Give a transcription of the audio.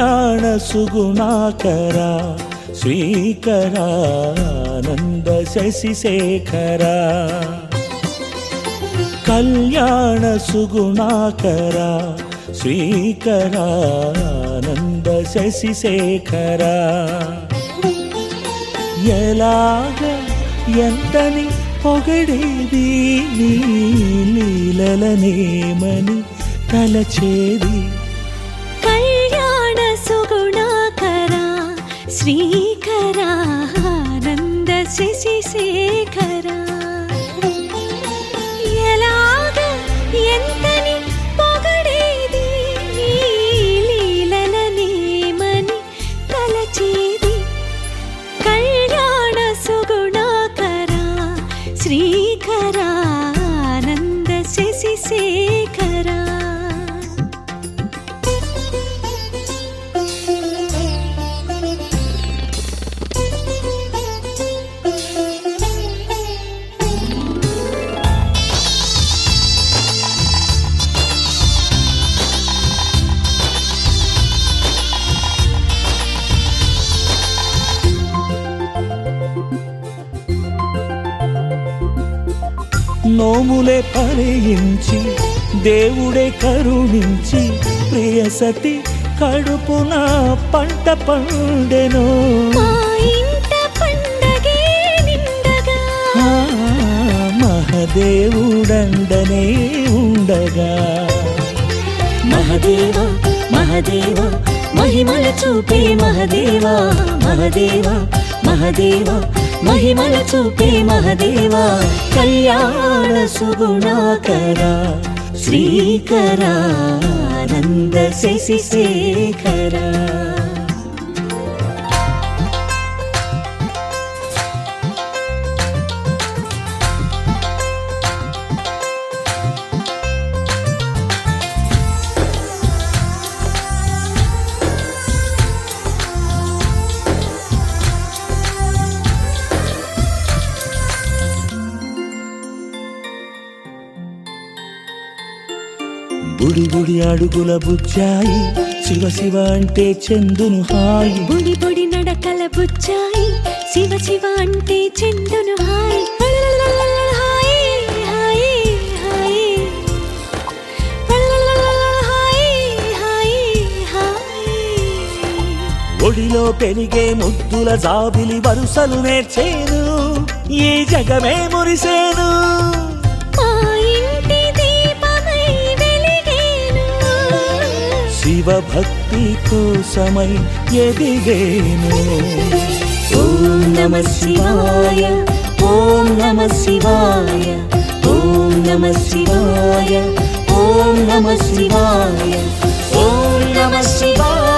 కళ్యాణ సుగుణాకర శ్రీకరానంద శశిశేఖర కళ్యాణ సుగుణాకర శ్రీకరానంద శశిశేఖర ఎలాగ ఎంతని పొగడేది నీ లీలలనేమని తలచేది కళ్యాణ సుగుణాకర శ్రీకరానంద శశిశేఖర ఎలాగ ఎంతని పొగడేది నీ లీలలనేమని తలచేది కళ్యాణ సుగుణాకర శ్రీకరానంద శశిశేఖర నోములే ఫలించి దేవుడే కరుణించి ప్రియసతి కడుపున పంట పండెను మా ఇంట పండగే నిండగా ఆ, మహదేవుడండనే ఉండగా మహదేవ మహదేవ మహిమల చూపే మహదేవ మహదేవ మహదేవ మహిమల చూపే మహదేవ కళ్యాణ సుగుణాకర శ్రీకరానంద శశిశేఖర బుడి బుడి అడుగుల బుచ్చాయి శివ శివ అంటే చందును హాయి బుడి బుడి నడకల బుచ్చాయి శివ శివ అంటే చెండును హాయ్ హాయ్ హాయ్ హాయ్ హాయ్ హాయ్ హాయ్ ఒడిలో పెరిగే ముద్దుల జాబిలి వరుసలు నేర్చేను ఈ జగమే మురిసేను మా ఇంటి దీపమై వెలిగేను శివ భక్తి కోసమై ఎదిగేను ఓం నమ శివాయ ఓం నమ శివాయ ఓం నమ శివాయ ఓం నమ శివాయ ఓం నమ శివాయ